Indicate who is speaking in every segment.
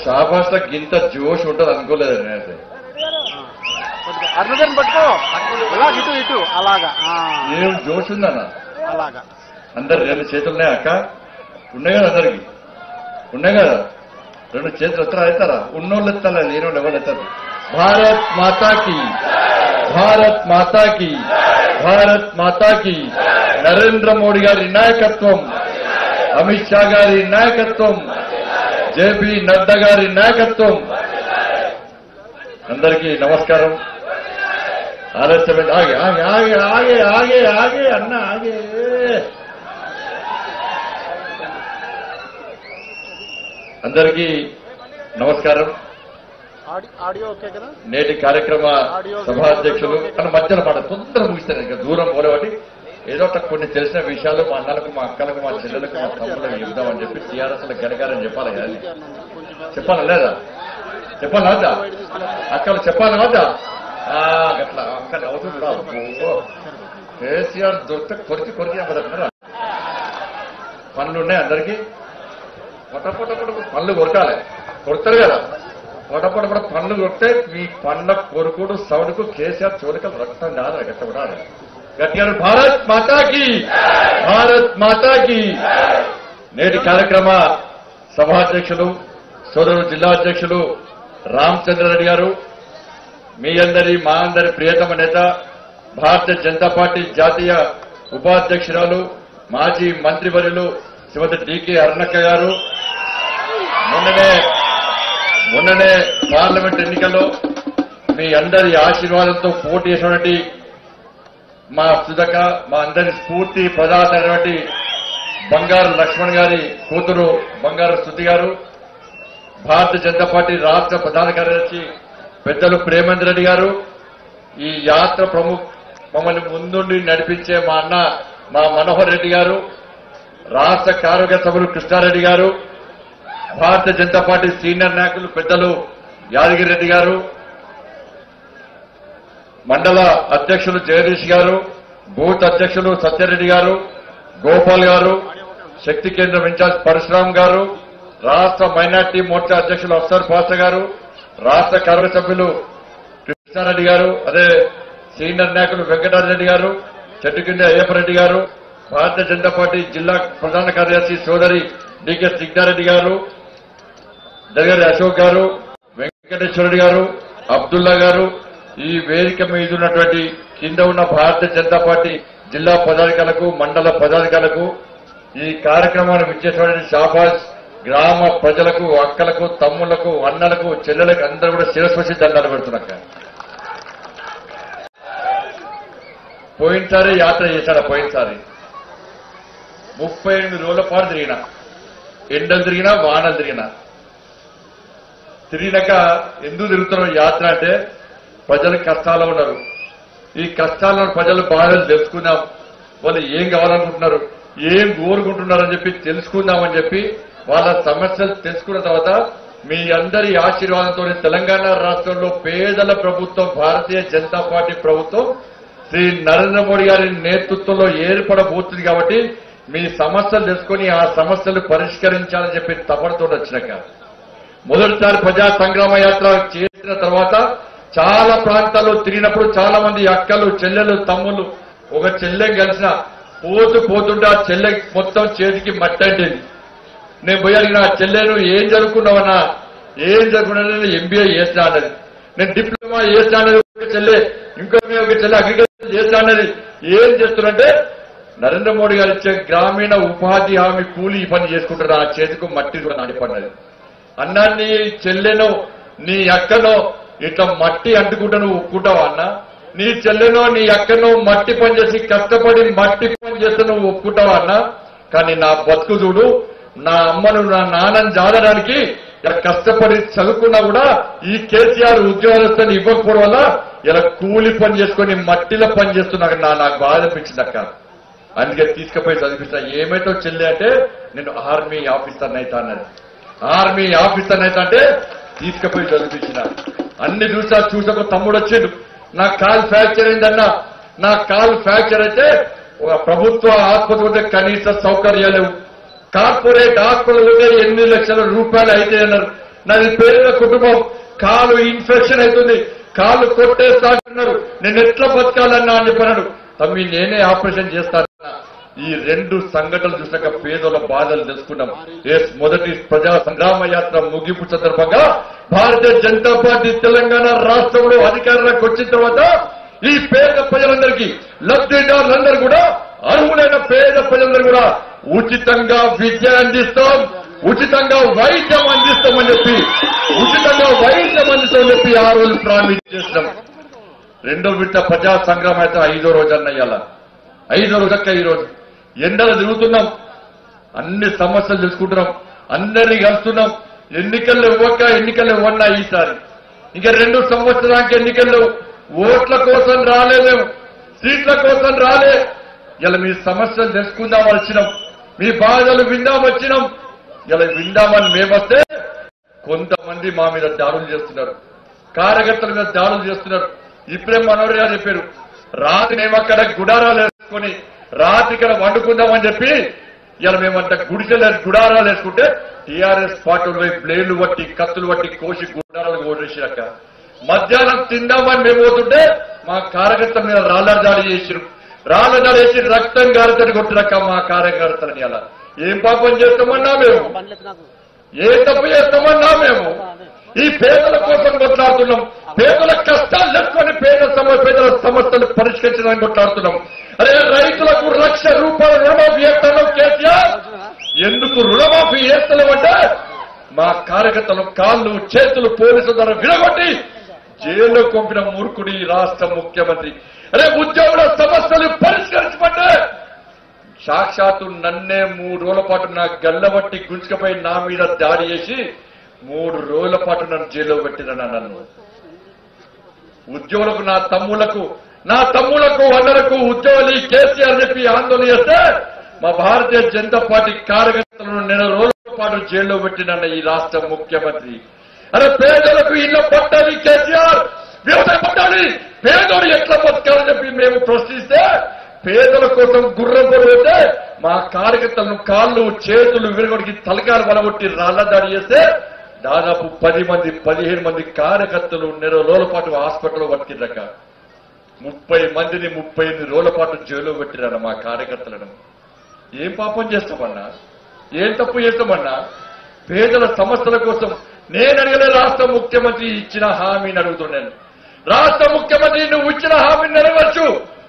Speaker 1: షాబాస్ ఇంత జోష్ ఉంటుంది అనుకోలేదు నేనైతే
Speaker 2: అర్ణుజన్ పట్టుకో అలా ఇటు ఇటు అలాగా ఆ,
Speaker 1: ఏం జోష్ ఉందన్న
Speaker 2: అలాగా
Speaker 1: అందరు రెండు చేతులు ఉన్నాయి అక్క ఉన్నాయి కదా అందరికి ఉన్నాయి కదా రెండు చేతులు ఎత్తారా అవుతారా ఉన్నోళ్ళు ఎత్తారా లేనోళ్ళు ఎవరు ఎత్తారు భారత్ మాతాకి భారత్ మాతాకి భారత్ మాతాకి నరేంద్ర మోడీ గారి నాయకత్వం అమిత్ షా గారి నాయకత్వం జేపీ నడ్డా గారి నాయకత్వం అందరికీ నమస్కారం ఆలస్యమైన ఆగే ఆగే ఆగే ఆగే ఆగే ఆగే అన్న ఆగే అందరికీ నమస్కారం
Speaker 2: ఆడి- ఆడియో ఓకే కదా
Speaker 1: నేటి కార్యక్రమ సభాధ్యక్షులు మన మధ్యలో మాట తొందర ముగిస్తారు ఇంకా దూరం పోలేవాటి ఏదో ఒక కొన్ని తెలిసిన విషయాలు మా అన్నలకు మా అక్కలకు మా చెల్లెలకు మా తమ్ముళ్ళకి చెబుదామని చెప్పి టీఆర్ఎస్ లో గడగారని చెప్పాలి కదా చెప్పాలా లేదా చెప్పాలా వద్దా అక్కలు చెప్పాలా వద్దా ఆ, గట్లా అక్కడ అవుతుందా అబ్బో. కేసీఆర్ దొరికితే కొరికి కొరికి అమ్మదన్నారా పనులు ఉన్నాయి అందరికీ పొట పొట పొట పనులు కొరకాలి కొడతారు కదా పొట పొట పొట పనులు కొడితే మీ పండ్ల కొరుకుడు సౌడుకు కేసీఆర్ చోలికలు రక్తం కాదు గట్ట కూడా గట్టిగా భారత్ మాతాకి భారత్ మాతాకి నేటి కార్యక్రమ సభాధ్యక్షులు సోదరుడు జిల్లా అధ్యక్షులు రామచంద్రారెడ్డి గారు మీ అందరి మా అందరి ప్రియతమ నేత భారతీయ జనతా పార్టీ జాతీయ ఉపాధ్యక్షురాలు మాజీ మంత్రివర్యులు శ్రీమతి డికే అరుణక్క గారు మొన్ననే మొన్ననే పార్లమెంట్ ఎన్నికల్లో మీ అందరి ఆశీర్వాదంతో పోటీ చేసినటువంటి మా సుధక మా అందరి స్ఫూర్తి ప్రదాతైనటువంటి బంగారు లక్ష్మణ్ గారి కూతురు బంగారు శృతి గారు భారతీయ జనతా పార్టీ రాష్ట్ర ప్రధాన కార్యదర్శి పెద్దలు ప్రేమేంద్ర రెడ్డి గారు ఈ యాత్ర ప్రముఖ మమ్మల్ని ముందుండి నడిపించే మా అన్న మా మనోహర్ రెడ్డి గారు రాష్ట్ర కార్యవర్గ సభ్యులు కృష్ణారెడ్డి గారు భారతీయ జనతా పార్టీ సీనియర్ నాయకులు పెద్దలు యాదగిరి రెడ్డి గారు మండల అధ్యక్షులు జగదీష్ గారు బూత్ అధ్యక్షులు సత్యారెడ్డి గారు గోపాల్ గారు శక్తి కేంద్రం ఇన్ఛార్జ్ పరశురామ్ గారు రాష్ట్ర మైనార్టీ మోర్చా అధ్యక్షులు అఫ్సర్ పాషా గారు రాష్ట్ర కార్య సభ్యులు కృష్ణారెడ్డి గారు అదే సీనియర్ నాయకులు వెంకటారెడ్డి గారు చెట్టుకిండి అయ్యప్పరెడ్డి గారు భారతీయ జనతా పార్టీ జిల్లా ప్రధాన కార్యదర్శి సోదరి డికే సిగ్నారెడ్డి గారు దగ్గర అశోక్ గారు వెంకటేశ్వరరెడ్డి గారు అబ్దుల్లా గారు ఈ వేదిక మీద ఉన్నటువంటి కింద ఉన్న భారతీయ జనతా పార్టీ జిల్లా పదాధికారులకు మండల పదాధికారులకు ఈ కార్యక్రమాన్ని విచ్చేసినటువంటి షాబాజ్ గ్రామ ప్రజలకు అక్కలకు తమ్ముళ్లకు అన్నలకు చెల్లెలకు అందరూ కూడా శిరస్వసి దండాలు పెడుతున్నాక పోయినసారి యాత్ర చేశాడు పోయినసారి ముప్పై ఎనిమిది రోజుల పాటు తిరిగిన ఎండలు తిరిగినా వానలు తిరిగినా తిరిగినాక ఎందుకు తిరుగుతున్నాం యాత్ర అంటే ప్రజలు కష్టాలు ఉన్నారు ఈ కష్టాలను ప్రజలు బాధలు తెలుసుకుందాం వాళ్ళు ఏం కావాలనుకుంటున్నారు ఏం కోరుకుంటున్నారని చెప్పి తెలుసుకుందామని చెప్పి వాళ్ళ సమస్యలు తెలుసుకున్న తర్వాత మీ అందరి ఆశీర్వాదంతో తెలంగాణ రాష్ట్రంలో పేదల ప్రభుత్వం భారతీయ జనతా పార్టీ ప్రభుత్వం శ్రీ నరేంద్ర మోడీ గారి నేతృత్వంలో ఏర్పడబోతుంది కాబట్టి మీ సమస్యలు తెలుసుకొని ఆ సమస్యలు పరిష్కరించాలని చెప్పి తపనతో వచ్చినాక మొదటిసారి ప్రజా సంగ్రామ యాత్ర చేసిన తర్వాత చాలా ప్రాంతాల్లో తిరిగినప్పుడు చాలా మంది అక్కలు చెల్లెలు తమ్ముళ్ళు ఒక చెల్లె కలిసిన పోతూ పోతుంటే ఆ చెల్లె మొత్తం చేతికి మట్టంటింది నేను పోయి అడిగిన ఆ చెల్లెను ఏం చదువుకున్నావన్నా ఏం చదువుకున్నా నేను ఎంబీఏ చేస్తా అన్నది నేను డిప్లొమా చేస్తా అన్నది ఒక చెల్లె ఇంకో ఒక చెల్లె అగ్రికల్చర్ చేస్తా అన్నది ఏం చేస్తున్నంటే నరేంద్ర మోడీ గారు ఇచ్చే గ్రామీణ ఉపాధి హామీ కూలీ పని చేసుకుంటారు ఆ చేతికి మట్టి కూడా నడిపన్నది అన్నా నీ చెల్లెనో నీ అక్కనో ఇట్లా మట్టి అంటుకుంటా నువ్వు ఒప్పుకుంటావా అన్న నీ చెల్లెనో నీ అక్కనో మట్టి పని చేసి కష్టపడి మట్టి పని చేస్తే నువ్వు ఒప్పుకుంటావా అన్న కానీ నా బతుకు చూడు నా అమ్మను నా నాన్నని జాదడానికి ఇలా కష్టపడి చదువుకున్నా కూడా ఈ కేసీఆర్ ఉద్యోగస్తుని ఇవ్వకపోవడం వల్ల ఇలా కూలి పని చేసుకొని మట్టిలో పని చేస్తున్నా నా నాకు బాధ అనిపించింది అక్క అందుకే తీసుకుపోయి చదివిస్తా ఏమైతే చెల్లి అంటే నేను ఆర్మీ ఆఫీసర్ అయితే అన్నది ఆర్మీ ఆఫీసర్ అయితే అంటే తీసుకుపోయి చదివించిన అన్ని చూసా చూసక తమ్ముడు వచ్చిండు నా కాల్ ఫ్రాక్చర్ అయిందన్నా నా కాల్ ఫ్రాక్చర్ అయితే ఒక ప్రభుత్వ ఆసుపత్రి ఉంటే కనీస సౌకర్యాలు లేవు కార్పొరేట్ హాస్పిటల్ ఉంటే ఎనిమిది లక్షల రూపాయలు అయితే అన్నారు నాది పేద కుటుంబం కాలు ఇన్ఫెక్షన్ అవుతుంది కాలు కొట్టేస్తాడున్నారు నేను ఎట్లా బతకాలన్నా అని చెప్పన్నాడు తమ్మి నేనే ఆపరేషన్ చేస్తానన్నా ఈ రెండు సంఘటనలు చూసాక పేదల బాధలు తెలుసుకున్నాం ఎస్ మొదటి ప్రజా సంగ్రామ యాత్ర ముగింపు సందర్భంగా భారతీయ జనతా పార్టీ తెలంగాణ రాష్ట్రంలో అధికారంలోకి వచ్చిన తర్వాత ఈ పేద ప్రజలందరికీ లబ్ధిదారులందరూ కూడా అర్హులైన పేద ప్రజలందరూ కూడా ఉచితంగా విద్య అందిస్తాం ఉచితంగా వైద్యం అందిస్తామని చెప్పి ఉచితంగా వైద్యం అందిస్తామని చెప్పి ఆ రోజు ప్రారంభించేసినాం రెండో విడత ప్రజా సంగ్రామ అయితే ఐదో రోజు అన్నయ్యాల ఐదో రోజు అక్క ఈ రోజు ఎండలు తిరుగుతున్నాం అన్ని సమస్యలు తెలుసుకుంటున్నాం అందరినీ కలుస్తున్నాం ఎన్నికల్లో ఇవ్వక ఎన్నికల్లో ఇవ్వన్నా ఈసారి ఇంకా రెండు సంవత్సరానికి ఎన్నికల్లో ఓట్ల కోసం రాలే మేము సీట్ల కోసం రాలే ఇలా మీ సమస్యలు తెలుసుకుందాం వచ్చినాం మీ బాధలు విందాం వచ్చినాం ఇలా విందామని మేమొస్తే కొంతమంది మా మీద దాడులు చేస్తున్నారు కార్యకర్తల మీద దాడులు చేస్తున్నారు ఇప్పుడే మనోహర్ గారు చెప్పారు రాత్రి మేము అక్కడ గుడారాలు వేసుకొని రాత్రి ఇక్కడ వండుకుందామని చెప్పి ఇలా మేమంతా గుడిసెలు గుడారాలు వేసుకుంటే టీఆర్ఎస్ పార్టీ వైపు బ్లేడ్లు పట్టి కత్తులు పట్టి కోసి గుడారాలు ఓడేసాక మధ్యాహ్నం తిందామని మేము పోతుంటే మా కార్యకర్తల మీద రాళ్ల దాడి చేసిరు రాళ్ల దాడి చేసి రక్తం గారితని కొట్టినాక మా కార్యకర్తలని అలా ఏం పాపం చేస్తామన్నా మేము ఏ తప్పు చేస్తామన్నా మేము ఈ పేదల కోసం కొట్లాడుతున్నాం పేదల కష్టాలు తెచ్చుకొని పేద సమ పేదల సమస్యలు పరిష్కరించడానికి కొట్లాడుతున్నాం అరే రైతులకు లక్ష రూపాయల రుణమాఫీ చేస్తాను కేసీఆర్ ఎందుకు రుణమాఫీ చేస్తలేమంటే మా కార్యకర్తలు కాళ్ళు చేతులు పోలీసుల ద్వారా విరగొట్టి జైల్లో పంపిన మూర్ఖుడి రాష్ట్ర ముఖ్యమంత్రి అరే ఉద్యోగుల సమస్యలు పరిష్కరించమంటే సాక్షాత్తు నన్నే మూడు రోజుల పాటు నా గల్లబట్టి గుంజుకపోయి నా మీద దాడి చేసి మూడు రోజుల పాటు నన్ను జైల్లో పెట్టిన నన్ను ఉద్యోగులకు నా తమ్ములకు నా తమ్ములకు అన్నలకు ఉద్యోగులు ఈ కేసీఆర్ చెప్పి ఆందోళన చేస్తే మా భారతీయ జనతా పార్టీ కార్యకర్తలను నెల రోజుల పాటు జైల్లో పెట్టిన ఈ రాష్ట్ర ముఖ్యమంత్రి అరే పేదలకు ఇళ్ళ పట్టాలి కేసీఆర్ వ్యవసాయం పట్టాలి పేదోడు ఎట్లా బతకాలని చెప్పి మేము ప్రశ్నిస్తే పేదల కోసం గుర్రం పోతే మా కార్యకర్తలను కాళ్ళు చేతులు విరగొడికి తలకాలు బలగొట్టి రాళ్ల దాడి చేస్తే దాదాపు పది మంది పదిహేను మంది కార్యకర్తలు నెల రోజుల పాటు హాస్పిటల్లో పట్టిరక ముప్పై మందిని ముప్పై ఎనిమిది రోజుల పాటు జైల్లో పెట్టిరన్న మా కార్యకర్తలను ఏం పాపం చేస్తామన్నా ఏం తప్పు చేస్తామన్నా పేదల సమస్యల కోసం నేను అడిగిన రాష్ట్ర ముఖ్యమంత్రి ఇచ్చిన హామీని అడుగుతున్నాను రాష్ట్ర ముఖ్యమంత్రి నువ్వు ఇచ్చిన హామీని నెరవేర్చు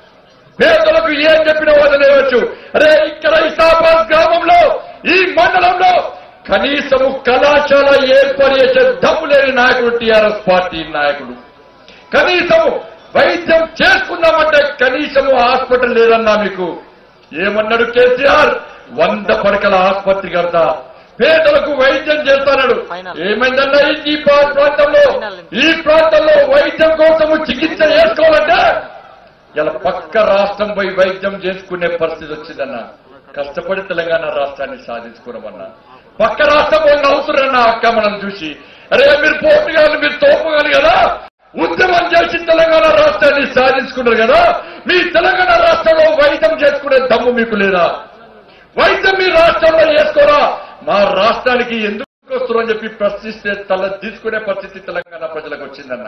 Speaker 1: పేదలకు ఏం చెప్పినా వదిలేయవచ్చు అరే ఇక్కడ ఇసాబాద్ గ్రామంలో ఈ మండలంలో కనీసము కళాశాల ఏర్పాటు చేసే దమ్ము లేని నాయకుడు టీఆర్ఎస్ పార్టీ నాయకుడు కనీసము వైద్యం చేసుకుందామంటే కనీసము హాస్పిటల్ లేదన్నా మీకు ఏమన్నాడు కేసీఆర్ వంద పడకల ఆసుపత్రి కడతా పేదలకు వైద్యం చేస్తాడు
Speaker 2: Final.
Speaker 1: ఏమైందన్నా ఈ- ఈ ప్రా- ప్రాంతంలో ఈ ప్రాంతంలో వైద్యం కోసము చికిత్స చేసుకోవాలంటే ఇలా పక్క రాష్ట్రం పోయి వైద్యం చేసుకునే పరిస్థితి వచ్చిందన్న కష్టపడి తెలంగాణ రాష్ట్రాన్ని సాధించుకున్నామన్నా పక్క రాష్ట్రం వాళ్ళు అవుతురన్న అక్క మనం చూసి అరే మీరు పోటుగాని మీరు తోపుగాని కదా ఉద్యమం చేసి తెలంగాణ రాష్ట్రాన్ని సాధించుకున్నారు కదా మీ తెలంగాణ రాష్ట్రంలో వైద్యం చేసుకునే దమ్ము మీకు లేదా వైద్యం మీ రాష్ట్రంలో చేసుకోరా మా రాష్ట్రానికి ఎందుకు వస్తున్నారు అని చెప్పి ప్రశ్నిస్తే తల తీసుకునే పరిస్థితి తెలంగాణ ప్రజలకు వచ్చిందన్న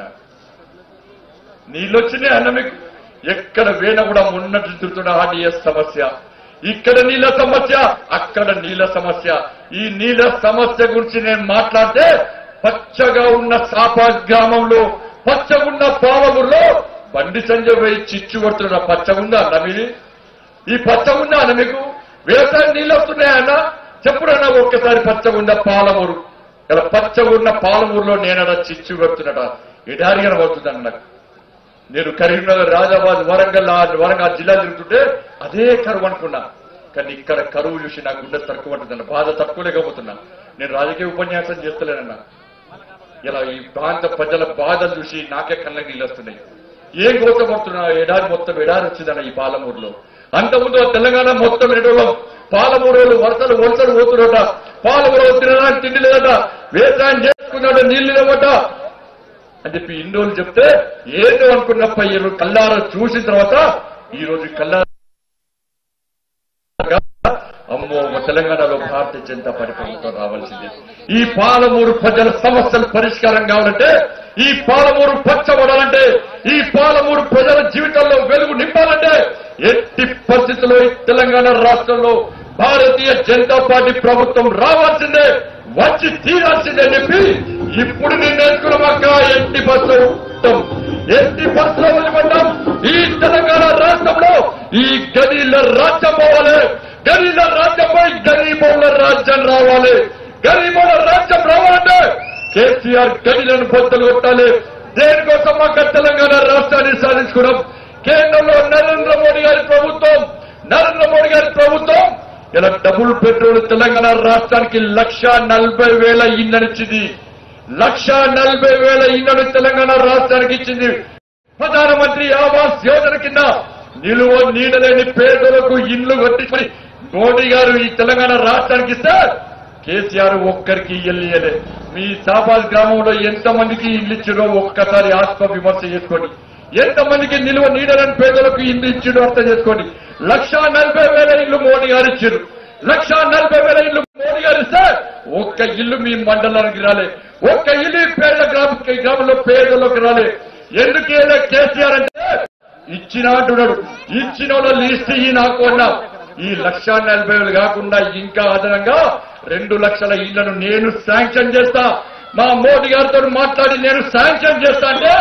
Speaker 1: నీళ్ళొచ్చినాయి అన్న మీకు ఎక్కడ వేణ కూడా ఉన్నట్టు తిరుగుతున్న ఆర్డీఎస్ సమస్య ఇక్కడ నీళ్ళ సమస్య అక్కడ నీళ్ళ సమస్య ఈ నీళ్ళ సమస్య గురించి నేను మాట్లాడితే పచ్చగా ఉన్న సాపా గ్రామంలో పచ్చగున్న పాలమూరులో బండి సంజయ్ పోయి చిచ్చు కొడుతున్న పచ్చగుందా అన్న మీది ఈ పచ్చగుందా అన్న మీకు వ్యవసాయం నీళ్ళు వస్తున్నాయన్న చెప్పుడన్నా ఒక్కసారి పచ్చగుండ పాలమూరు ఇలా పచ్చగున్న పాలమూరులో నేనడ చిచ్చు కొడుతున్నట ఎడారిగా అవుతుందన్న నాకు నేను కరీంనగర్ రాజాబాద్ వరంగల్ ఆ వరంగల్ జిల్లా తిరుగుతుంటే అదే కరువు అనుకున్నా కానీ ఇక్కడ కరువు చూసి నా గుండె తక్కువంటుందన్న బాధ తట్టుకోలేకపోతున్నా నేను రాజకీయ ఉపన్యాసం చేస్తలేనన్నా ఇలా ఈ ప్రాంత ప్రజల బాధలు చూసి నాకే కళ్ళకి నీళ్ళు వస్తున్నాయి ఏం కోసపడుతున్నా ఎడారి మొత్తం ఎడారి వచ్చిందన్న ఈ పాలమూరులో అంతకుముందు తెలంగాణ మొత్తం ఎడవడం పాలమూరు వరుసలు వరుసలు పోతున్నట పాలమూరు తినడానికి తిండి లేదట వ్యవసాయం చేసుకున్నాడు నీళ్లు లేవట అని చెప్పి ఇన్ని రోజులు చెప్తే ఏదో అనుకున్నప్ప ఈ రోజు కల్లారా చూసిన తర్వాత ఈ రోజు కల్లారా అమ్మో తెలంగాణలో భారతీయ జనతా పార్టీ ప్రభుత్వం రావాల్సిందే ఈ పాలమూరు ప్రజల సమస్యలు పరిష్కారం కావాలంటే ఈ పాలమూరు పచ్చబడాలంటే ఈ పాలమూరు ప్రజల జీవితంలో వెలుగు నింపాలంటే ఎట్టి పరిస్థితుల్లో ఈ తెలంగాణ రాష్ట్రంలో భారతీయ జనతా పార్టీ ప్రభుత్వం రావాల్సిందే వచ్చి తీరాల్సిందే అని చెప్పి ఇప్పుడు నేను నేర్చుకున్నామక్క ఎట్టి బస్సు ఉంటాం ఎట్టి బస్సులో వదిలిపెట్టాం ఈ తెలంగాణ రాష్ట్రంలో ఈ గరీల రాజ్యం పోవాలి గరీల రాజ్యంపై గరీబుల రాజ్యం రావాలి గరీబుల రాజ్యం రావాలంటే కేసీఆర్ గడిలను బొత్తలు కొట్టాలి దేనికోసం మాకు తెలంగాణ రాష్ట్రాన్ని సాధించుకున్నాం కేంద్రంలో నరేంద్ర మోడీ గారి ప్రభుత్వం నరేంద్ర మోడీ గారి ప్రభుత్వం ఇలా డబుల్ పెట్రోల్ తెలంగాణ రాష్ట్రానికి లక్ష నలభై వేల ఇంధనిచ్చింది లక్ష నలభై వేల ఇంధను తెలంగాణ రాష్ట్రానికి ఇచ్చింది ప్రధానమంత్రి ఆవాస్ యోజన కింద నిలువ నీడలేని పేదలకు ఇండ్లు కట్టించుకుని మోడీ గారు ఈ తెలంగాణ రాష్ట్రానికి ఇస్తే కేసీఆర్ ఒక్కరికి ఇయ్యలే మీ సాబాద్ గ్రామంలో ఎంతమందికి ఇల్లు ఇచ్చారో ఒక్కసారి ఆత్మ విమర్శ చేసుకోండి ఎంతమందికి నిలువ నీడలని పేదలకు ఇల్లు ఇచ్చాడో అర్థం చేసుకోండి లక్ష నలభై వేల ఇల్లు మోడీ గారు ఇచ్చారు లక్ష నలభై వేల ఇల్లు మోడీ గారు ఇస్తే ఒక్క ఇల్లు మీ మండలానికి రాలే ఒక్క ఇల్లు ఈ పేద గ్రామ గ్రామంలో పేదలకు రాలే ఎందుకు ఇలా కేసీఆర్ అంటే ఇచ్చిన అంటున్నాడు ఇచ్చిన వాళ్ళ లిస్ట్ ఈ నాకు అన్నా ఈ లక్ష నలభై వేలు కాకుండా ఇంకా అదనంగా రెండు లక్షల ఇళ్లను నేను శాంక్షన్ చేస్తా మా మోడీ గారితో మాట్లాడి నేను శాంక్షన్ చేస్తా అంటే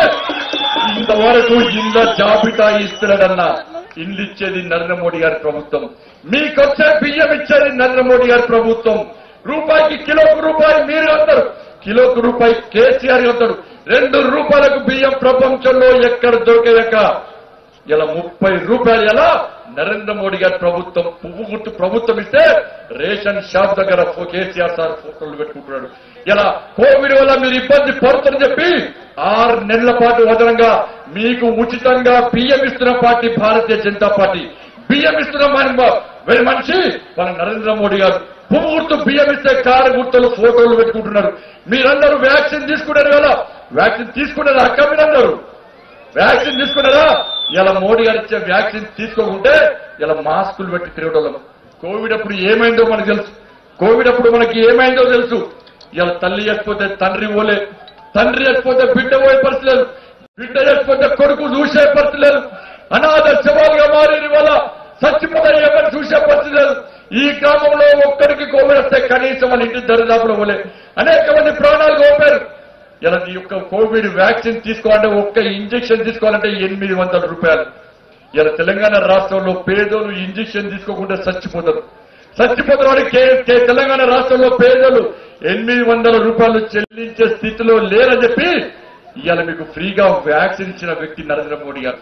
Speaker 1: ఇంతవరకు ఇళ్ళ జాబితా ఇస్తున్నాడన్నా ఇల్లు ఇచ్చేది నరేంద్ర మోడీ గారి ప్రభుత్వం మీకొచ్చే బియ్యం ఇచ్చేది నరేంద్ర మోడీ గారి ప్రభుత్వం రూపాయికి కిలోకు రూపాయి మీరు కడతారు కిలోకు రూపాయి కేసీఆర్ కడతాడు రెండు రూపాయలకు బియ్యం ప్రపంచంలో ఎక్కడ దొరికేయక ఇలా ముప్పై రూపాయలు ఎలా నరేంద్ర మోడీ గారి ప్రభుత్వం పువ్వు గుర్తు ప్రభుత్వం ఇస్తే రేషన్ షాప్ దగ్గర ఫో- కేసీఆర్ సార్ ఫోటోలు పెట్టుకుంటున్నాడు ఇలా కోవిడ్ వల్ల మీరు ఇబ్బంది పడుతుందని చెప్పి ఆరు నెలల పాటు అదనంగా మీకు ఉచితంగా బియ్యం ఇస్తున్న పార్టీ భారతీయ జనతా పార్టీ బియ్యం ఇస్తున్న మన వెరీ మనిషి మన నరేంద్ర మోడీ గారు పువ్వు గుర్తు బియ్యం ఇస్తే కారు గుర్తులు ఫోటోలు పెట్టుకుంటున్నారు మీరందరూ వ్యాక్సిన్ తీసుకున్నారు కదా వ్యాక్సిన్ తీసుకున్నారు అక్క మీరందరూ వ్యాక్సిన్ తీసుకున్నారా ఇలా మోడీ గారు ఇచ్చే వ్యాక్సిన్ తీసుకోకుంటే ఇలా మాస్కులు పెట్టి తిరగడం కోవిడ్ అప్పుడు ఏమైందో మనకు తెలుసు కోవిడ్ అప్పుడు మనకి ఏమైందో తెలుసు ఇలా తల్లి చచ్చిపోతే తండ్రి పోలే తండ్రి చచ్చిపోతే బిడ్డ పోయే పరిస్థితి లేదు బిడ్డ చచ్చిపోతే కొడుకు చూసే పరిస్థితి లేదు అనాథ శవాలుగా మారేది వల్ల చచ్చిపోతే ఎవరు చూసే పరిస్థితి లేదు ఈ గ్రామంలో ఒక్కడికి కోవిడ్ వస్తే కనీసం వాళ్ళ ఇంటి దరిదాపులో పోలే అనేక మంది ప్రాణాలు కోపారు ఇలా నీ యొక్క కోవిడ్ వ్యాక్సిన్ తీసుకోవాలంటే ఒక్క ఇంజెక్షన్ తీసుకోవాలంటే ఎనిమిది వందల రూపాయలు ఇలా తెలంగాణ రాష్ట్రంలో పేదలు ఇంజెక్షన్ తీసుకోకుండా చచ్చిపోతారు చచ్చిపోతారు వాడి కే- కే- తెలంగాణ రాష్ట్రంలో పేదలు ఎనిమిది వందల రూపాయలు చెల్లించే స్థితిలో లేరని చెప్పి ఇవాళ మీకు ఫ్రీగా వ్యాక్సిన్ ఇచ్చిన వ్యక్తి నరేంద్ర మోడీ గారు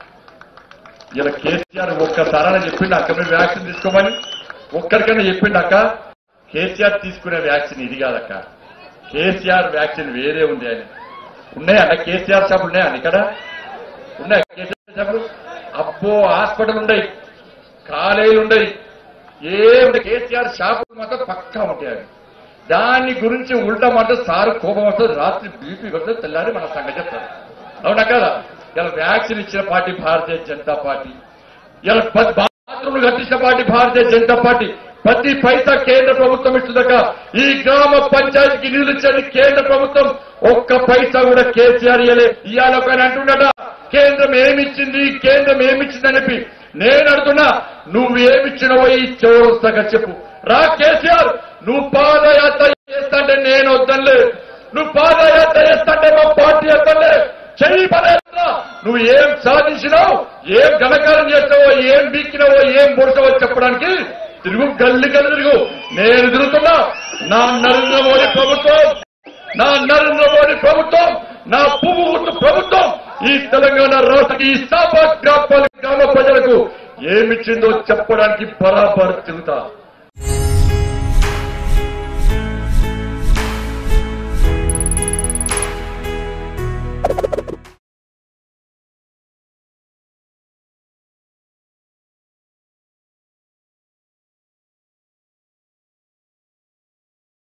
Speaker 1: ఇలా కేసీఆర్ ఒక్కసారైనా చెప్పిండు అక్క మీరు వ్యాక్సిన్ తీసుకోమని ఒక్కరికైనా చెప్పిండు అక్క కేసీఆర్ తీసుకునే వ్యాక్సిన్ ఇది కాదక్క కేసీఆర్ వ్యాక్సిన్ వేరే ఉంది ఆయన ఉన్నాయా అన్న కేసీఆర్ షాపులు ఉన్నాయా అన్న ఇక్కడ ఉన్నాయి కేసీఆర్ షాపులు అబ్బో హాస్పిటల్ ఉన్నాయి కాలేజీలు ఉన్నాయి ఏమి కేసీఆర్ షాపులు మాత్రం పక్కా ఉంటాయి అవి దాని గురించి ఉల్టా మాట సారు కోపం వస్తుంది రాత్రి బీపీ వస్తుంది తెల్లారి మన సంగతి చెప్తారు అవునా కదా ఇలా వ్యాక్సిన్ ఇచ్చిన పార్టీ భారతీయ జనతా పార్టీ ఇలా ప- బాత్రూమ్లు కట్టించిన పార్టీ భారతీయ జనతా పార్టీ ప్రతి పైసా కేంద్ర ప్రభుత్వం ఇస్తుందక ఈ గ్రామ పంచాయతీకి నిధులు ఇచ్చేది కేంద్ర ప్రభుత్వం ఒక్క పైసా కూడా కేసీఆర్ ఇయ్యలే ఇవాళ ఒక ఆయన అంటుండట కేంద్రం ఏమిచ్చింది కేంద్రం ఏమిచ్చిందని చెప్పి నేను అడుగుతున్నా నువ్వేమిచ్చినవో ఈ చౌరస్తాగా చెప్పు రా కేసీఆర్ నువ్వు పాదయాత్ర చేస్తాంటే నేను వద్దలే నువ్వు పాదయాత్ర చేస్తాంటే మా పార్టీ వద్దలే చెయ్యి పదయాత్ర నువ్వు ఏం సాధించినావు ఏం ఘనకారం చేస్తావో ఏం బీక్కినావో ఏం పొడిచావో చెప్పడానికి తిరుగు గల్లి గల్లి తిరుగు నేను తిరుగుతున్నా నా నరేంద్ర మోడీ ప్రభుత్వం నా నరేంద్ర మోడీ ప్రభుత్వం నా పువ్వు గుర్తు ప్రభుత్వం ఈ తెలంగాణ రాష్ట్ర ఈ సాపా గ్రామ గ్రామ ప్రజలకు ఏమిచ్చిందో చెప్పడానికి బరాబర్ తిరుగుతా